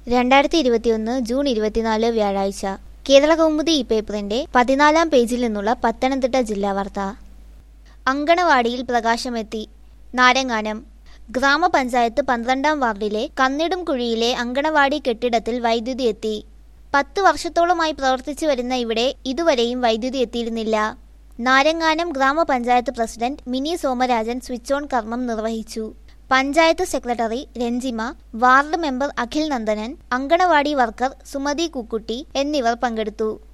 രണ്ടായിരത്തി ഇരുപത്തിയൊന്ന് ജൂൺ ഇരുപത്തിനാല് വ്യാഴാഴ്ച കേരള കൗമുദി ഈ പേപ്പറിന്റെ പതിനാലാം പേജിൽ നിന്നുള്ള പത്തനംതിട്ട ജില്ലാ വാർത്ത അങ്കണവാടിയിൽ പ്രകാശമെത്തി നാരങ്ങാനം ഗ്രാമപഞ്ചായത്ത് പന്ത്രണ്ടാം വാർഡിലെ കന്നിടും കുഴിയിലെ അങ്കണവാടി കെട്ടിടത്തിൽ വൈദ്യുതി എത്തി പത്ത് വർഷത്തോളമായി പ്രവർത്തിച്ചു വരുന്ന ഇവിടെ ഇതുവരെയും വൈദ്യുതി എത്തിയിരുന്നില്ല Naranganam grama panchayat president Mini Somarajan switch on കർമ്മം നിർവഹിച്ചു panchayat secretary Ranjima ward member Akhil Nandanan anganwadi worker Sumathi Kukkutti എന്നിവർ പങ്കെടുത്തു